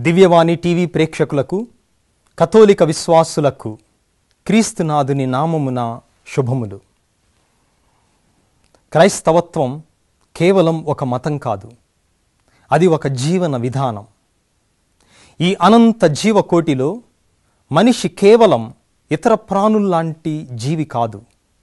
దివ్యవాణి TV ప్రేక్షకులకు కథోలిక విశ్వాసులకు క్రీస్తునాథుని నామమున శుభములు క్రైస్తవత్వం కేవలం ఒక మతం కాదు అది ఒక జీవన విధానం ఈ అనంత జీవకోటిలో మనిషి కేవలం ఇతర ప్రాణుల్లాంటి జీవి కాదు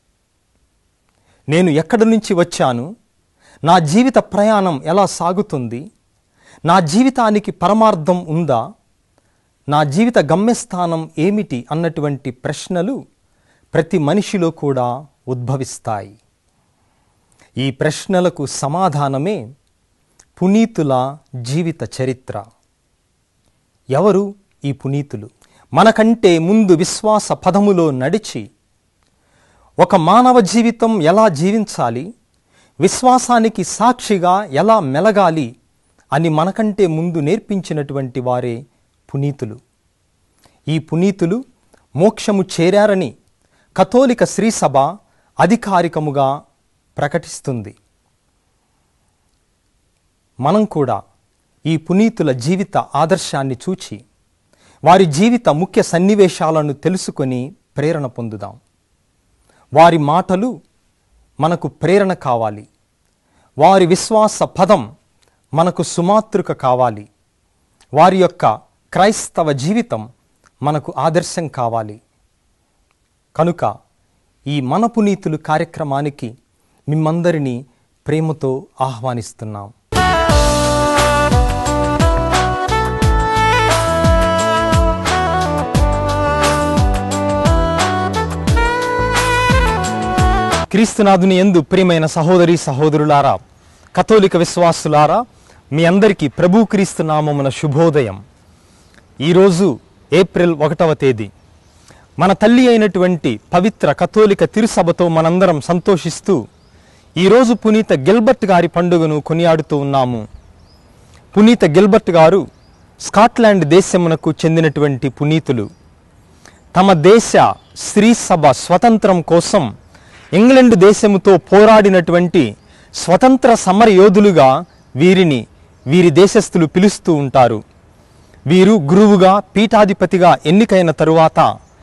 నేను ఎక్కడి నుంచి వచ్చాను నా జీవిత ప్రయాణం ఎలా సాగుతుంది నా జీవితానికి పరమార్థం ఉందా నా జీవిత గమ్యస్థానం ఏమిటి అన్నటువంటి ప్రశ్నలు ప్రతి మనిషిలో కూడా ఉద్భవిస్తాయి ఈ ప్రశ్నలకు సమాధానమే పునీతుల జీవిత చరిత్ర ఎవరు ఈ పునీతులు మనకంటే ముందు విశ్వాస పదములో నడిచి ఒక మానవ జీవితం ఎలా జీవించాలి విశ్వాసానికి సాక్షిగా ఎలా మెలగాలి అని మనకంటే ముందు నేర్పించినటువంటి వారే పునీతులు ఈ పునీతులు మోక్షము చేరారని కథోలిక శ్రీసభ అధికారికముగా ప్రకటిస్తుంది మనం కూడా ఈ పునీతుల జీవిత ఆదర్శాన్ని చూచి వారి జీవిత ముఖ్య సన్నివేశాలను తెలుసుకొని ప్రేరణ పొందుదాం వారి మాటలు మనకు ప్రేరణ కావాలి వారి విశ్వాస పదం మనకు సుమాతృక కావాలి వారి యొక్క క్రైస్తవ జీవితం మనకు ఆదర్శం కావాలి కనుక ఈ మన పునీతులు కార్యక్రమానికి మిమ్మందరినీ ప్రేమతో ఆహ్వానిస్తున్నాం క్రీస్తునాథుని ఎందు ప్రియమైన సహోదరి సహోదరులారా కథోలిక విశ్వాసులారా మీ అందరికీ ప్రభు క్రీస్తు నామమున శుభోదయం ఈరోజు ఏప్రిల్ ఒకటవ తేదీ మన తల్లి అయినటువంటి పవిత్ర కథోలిక తిరుసభతో మనందరం సంతోషిస్తూ ఈరోజు పునీత గిల్బర్ట్ గారి పండుగను కొనియాడుతూ ఉన్నాము పునీత గిల్బర్ట్ గారు స్కాట్లాండ్ దేశమునకు చెందినటువంటి పునీతులు తమ దేశ స్త్రీ సభ స్వతంత్రం కోసం ఇంగ్లండ్ దేశముతో పోరాడినటువంటి స్వతంత్ర సమర యోధులుగా వీరిని వీరి దేశస్థులు పిలుస్తూ ఉంటారు వీరు గురువుగా పీఠాధిపతిగా ఎన్నికైన తరువాత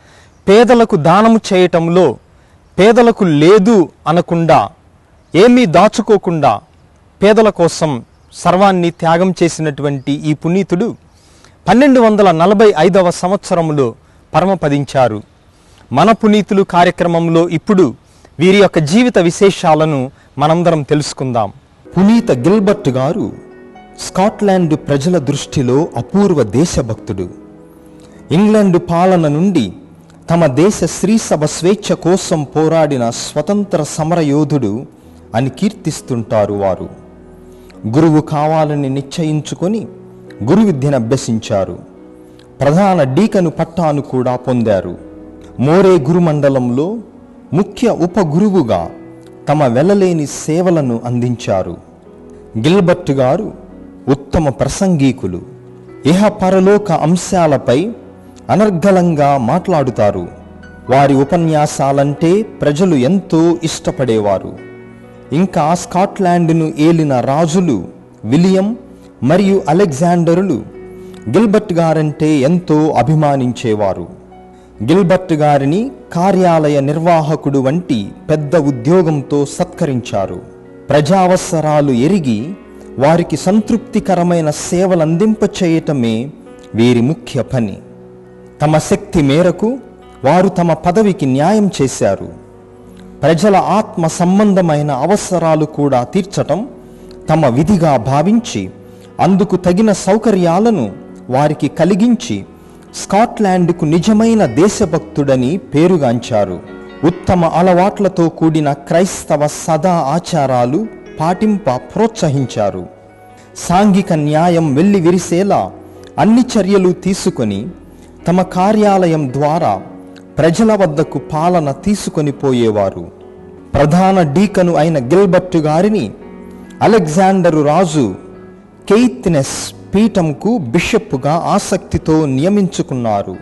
పేదలకు దానము చేయటంలో పేదలకు లేదు అనకుండా ఏమీ దాచుకోకుండా పేదల కోసం సర్వాన్ని త్యాగం చేసినటువంటి ఈ పునీతుడు పన్నెండు వందల నలభై ఐదవ సంవత్సరంలో పరమపదించారు మన పునీతులు కార్యక్రమంలో ఇప్పుడు వీరి యొక్క జీవిత విశేషాలను మనందరం తెలుసుకుందాం పునీత గిల్బర్ట్ గారు స్కాట్లాండ్ ప్రజల దృష్టిలో అపూర్వ దేశభక్తుడు ఇంగ్లాండ్ పాలన నుండి తమ దేశ స్త్రీసభ స్వేచ్ఛ కోసం పోరాడిన స్వతంత్ర సమరయోధుడు అని కీర్తిస్తుంటారు వారు గురువు కావాలని నిశ్చయించుకొని గురు విద్యను అభ్యసించారు ప్రధాన డీకను పట్టాను కూడా పొందారు మోరే గురుమండలంలో ముఖ్య ఉప గురువుగా తమ వెలలేని సేవలను అందించారు గిల్బర్ట్ గారు ఉత్తమ ప్రసంగీకులు ఇహ పరలోక అంశాలపై అనర్గళంగా మాట్లాడుతారు వారి ఉపన్యాసాలంటే ప్రజలు ఎంతో ఇష్టపడేవారు ఇంకా స్కాట్లాండ్ను ఏలిన రాజులు విలియం మరియు అలెగ్జాండరులు గిల్బర్ట్ గారంటే ఎంతో అభిమానించేవారు గిల్బర్ట్ గారిని కార్యాలయ నిర్వాహకుడు వంటి పెద్ద ఉద్యోగంతో సత్కరించారు ప్రజావసరాలు ఎరిగి వారికి సంతృప్తికరమైన సేవలందింప చేయటమే వీరి ముఖ్య పని తమ శక్తి మేరకు వారు తమ పదవికి న్యాయం చేశారు ప్రజల ఆత్మ సంబంధమైన అవసరాలు కూడా తీర్చటం తమ విధిగా భావించి అందుకు తగిన సౌకర్యాలను వారికి కలిగించి స్కాట్లాండ్కు నిజమైన దేశభక్తుడని పేరుగాంచారు ఉత్తమ అలవాట్లతో కూడిన క్రైస్తవ సదా ఆచారాలు పాటింప ప్రోత్సహించారు సాంఘిక న్యాయం వెళ్లి విరిసేలా అన్ని చర్యలు తీసుకొని తమ కార్యాలయం ద్వారా ప్రజల వద్దకు పాలన తీసుకొని పోయేవారు ప్రధాన డీకను అయిన గిల్బర్ట్ గారిని అలెగ్జాండరు రాజు కెయిత్నెస్ పీఠంకు బిషప్గా ఆసక్తితో నియమించుకున్నారు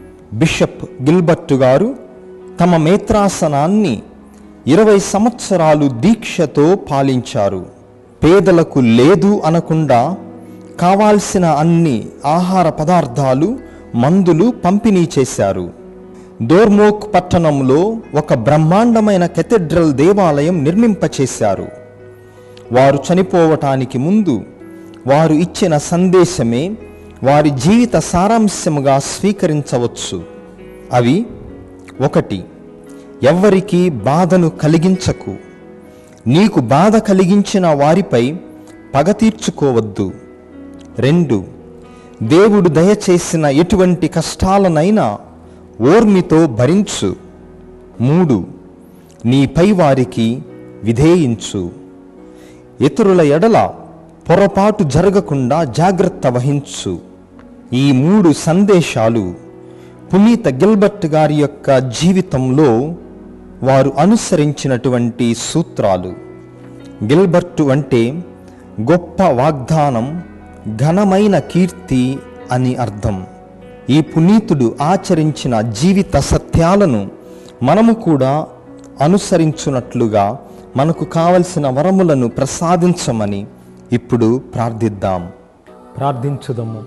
బిషప్ గిల్బర్ట్ గారు తమ మేత్రాసనాన్ని ఇరవై సంవత్సరాలు దీక్షతో పాలించారు పేదలకు లేదు అనకుండా కావాల్సిన అన్ని ఆహార పదార్థాలు మందులు పంపిణీ చేశారు దోర్మోక్ పట్టణంలో ఒక బ్రహ్మాండమైన కెథెడ్రల్ దేవాలయం నిర్మింపచేశారు వారు చనిపోవటానికి ముందు వారు ఇచ్చిన సందేశమే వారి జీవిత సారాంశముగా స్వీకరించవచ్చు అవి ఒకటి ఎవ్వరికీ బాధను కలిగించకు నీకు బాధ కలిగించిన వారిపై పగ తీర్చుకోవద్దు రెండు దేవుడు దయచేసిన ఎటువంటి కష్టాలనైనా ఓర్మితో భరించు మూడు నీపై వారికి విధేయించు ఇతరుల ఎడల పొరపాటు జరగకుండా జాగ్రత్త వహించు ఈ మూడు సందేశాలు పునీత గిల్బర్ట్ గారి యొక్క జీవితంలో వారు అనుసరించినటువంటి సూత్రాలు గిల్బర్టు అంటే గొప్ప వాగ్దానం ఘనమైన కీర్తి అని అర్థం ఈ పునీతుడు ఆచరించిన జీవిత సత్యాలను మనము కూడా అనుసరించున్నట్లుగా మనకు కావలసిన వరములను ప్రసాదించమని ఇప్పుడు ప్రార్థిద్దాం ప్రార్థించుదము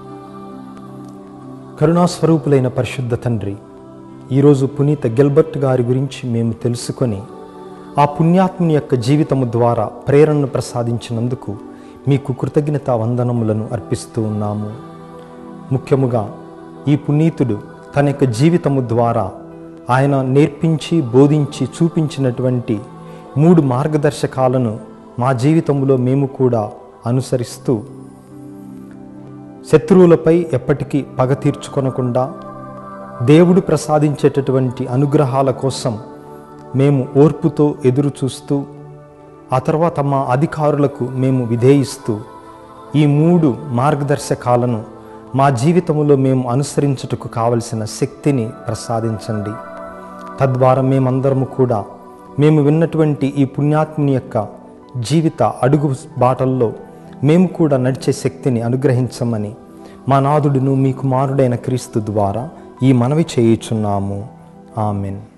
కరుణాస్వరూపులైన పరిశుద్ధ తండ్రి ఈరోజు పునీత గిల్బర్ట్ గారి గురించి మేము తెలుసుకొని ఆ పుణ్యాత్ముని యొక్క జీవితము ద్వారా ప్రేరణను ప్రసాదించినందుకు మీకు కృతజ్ఞత వందనములను అర్పిస్తూ ఉన్నాము ముఖ్యముగా ఈ పునీతుడు తన యొక్క జీవితము ద్వారా ఆయన నేర్పించి బోధించి చూపించినటువంటి మూడు మార్గదర్శకాలను మా జీవితంలో మేము కూడా అనుసరిస్తూ శత్రువులపై ఎప్పటికీ పగ తీర్చుకొనకుండా దేవుడు ప్రసాదించేటటువంటి అనుగ్రహాల కోసం మేము ఓర్పుతో ఎదురు చూస్తూ ఆ తర్వాత మా అధికారులకు మేము విధేయిస్తూ ఈ మూడు మార్గదర్శకాలను మా జీవితంలో మేము అనుసరించుటకు కావలసిన శక్తిని ప్రసాదించండి తద్వారా మేమందరము కూడా మేము విన్నటువంటి ఈ పుణ్యాత్ముని యొక్క జీవిత అడుగు బాటల్లో మేము కూడా నడిచే శక్తిని అనుగ్రహించమని మా నాదుడును మీ కుమారుడైన క్రీస్తు ద్వారా ఈ మనవి చేయుచున్నాము ఆమెన్